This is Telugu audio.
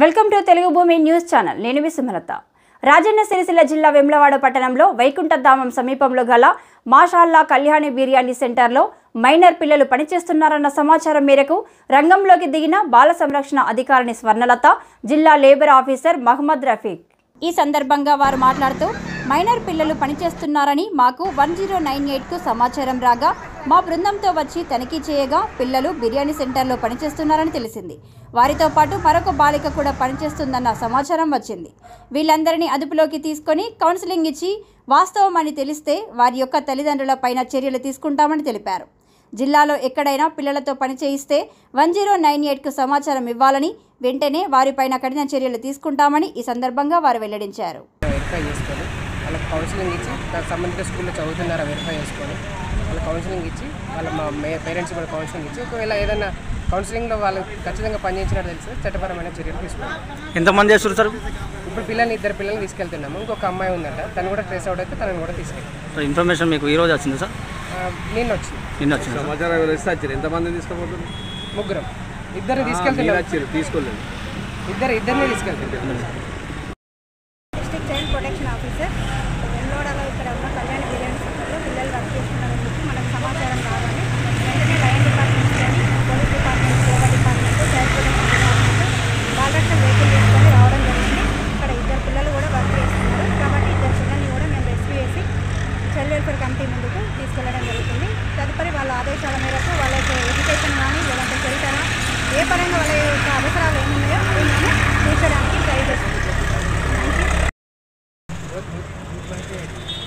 వెల్కమ్ టు తెలుగు భూమి న్యూస్ ఛానల్ నేను మీ సుమలత రాజన్న సిరిసిల్ల జిల్లా వెమ్లవాడ పట్టణంలో వైకుంఠధామం సమీపంలో గల మాషాల్లా కళ్యాణి బిర్యానీ సెంటర్లో మైనర్ పిల్లలు పనిచేస్తున్నారన్న సమాచారం మేరకు రంగంలోకి దిగిన బాల సంరక్షణ అధికారిని స్వర్ణలత జిల్లా లేబర్ ఆఫీసర్ మహమ్మద్ రఫీక్ ఈ సందర్భంగా వారు మాట్లాడుతూ మైనర్ పిల్లలు పనిచేస్తున్నారని మాకు వన్ జీరో నైన్ ఎయిట్కు సమాచారం రాగా మా బృందంతో వచ్చి తనిఖీ చేయగా పిల్లలు బిర్యానీ సెంటర్లో పనిచేస్తున్నారని తెలిసింది వారితో పాటు మరొక బాలిక కూడా పనిచేస్తుందన్న సమాచారం వచ్చింది వీళ్ళందరినీ అదుపులోకి తీసుకొని కౌన్సిలింగ్ ఇచ్చి వాస్తవం అని తెలిస్తే వారి యొక్క తల్లిదండ్రుల పైన చర్యలు తీసుకుంటామని తెలిపారు జిల్లాలో ఎక్కడైనా పిల్లలతో పని చేయిస్తే వన్ జీరో నైన్ ఎయిట్కు సమాచారం ఇవ్వాలని వెంటనే వారిపైన కఠిన చర్యలు తీసుకుంటామని ఈ సందర్భంగా వారు వెల్లడించారు వెరిఫై చేసుకొని వాళ్ళకి కౌన్సిలింగ్ ఇచ్చి దానికి సంబంధిత స్కూల్లో చదువుతున్నారా వెరిఫై చేసుకొని వాళ్ళ కౌన్సిలింగ్ ఇచ్చి వాళ్ళ మా పేరెంట్స్ కూడా కౌన్సిలింగ్ ఇచ్చి ఒకవేళ ఏదైనా కౌన్సిలింగ్లో వాళ్ళు ఖచ్చితంగా పనిచేసినట్టు తెలిస్తే చట్టపరమైన చర్యలు తీసుకోవాలి ఎంతమంది చేస్తారు సార్ ఇప్పుడు పిల్లల్ని ఇద్దరు పిల్లల్ని తీసుకెళ్తున్నాము ఇంకొక అమ్మాయి ఉందంట తను కూడా ట్రేస్ అవుట్ అయితే తనని కూడా తీసుకెళ్ళి సో ఇన్ఫర్మేషన్ మీకు ఈ రోజు వచ్చింది సార్ నిన్న వచ్చింది నిన్న వచ్చింది సార్ సమాచారం ఎవరు ఇస్తే వచ్చారు ఎంతమంది తీసుకుపోతారు ముగ్గురం ఇద్దరు మీరు తీసుకెళ్తున్నాం వచ్చారు తీసుకోలేదు ఇద్దరు ఇద్దరిని తీసుకెళ్తున్నాం డిస్ట్రిక్ట్ చైల్డ్ ప్రొటెక్షన్ ఆఫీసర్ వెల్లోడలో ఇక్కడ ఉన్న కళ్యాణ్ బిర్యానీ సెంటర్లో పిల్లలు వర్క్ చేస్తున్నారని చెప్పి మనకు సమాచారం రాగానే వెంటనే లయన్ డిపార్ట్మెంట్ కానీ పోలీస్ డిపార్ట్మెంట్ సేవా డిపార్ట్మెంట్ చైల్డ్ ప్రొటెక్షన్ డిపార్ట్మెంట్ బాలరక్షణ వెహికల్ తీసుకొని రావడం జరిగింది ఇక్కడ ఇద్దరు పిల్లలు కూడా వర్క్ చేస్తున్నారు కాబట్టి ఇద్దరు పిల్లల్ని కూడా మేము రెస్క్యూ చేసి చైల్డ్ వెల్ఫేర్ కమిటీ ముందుకు తీసుకెళ్లడం జరుగుతుంది తదుపరి వాళ్ళ ఆదేశాల మేరకు వాళ్ళ యొక్క ఎడ్యుకేషన్ కానీ లేదంటే చరిత్ర ఏ పరంగా వాళ్ళ యొక్క అవసరాలు ఏమున్నాయో అవి మేము తీర్చడానికి ట్రై చేస్తున్నాం థ్యాంక్ యూ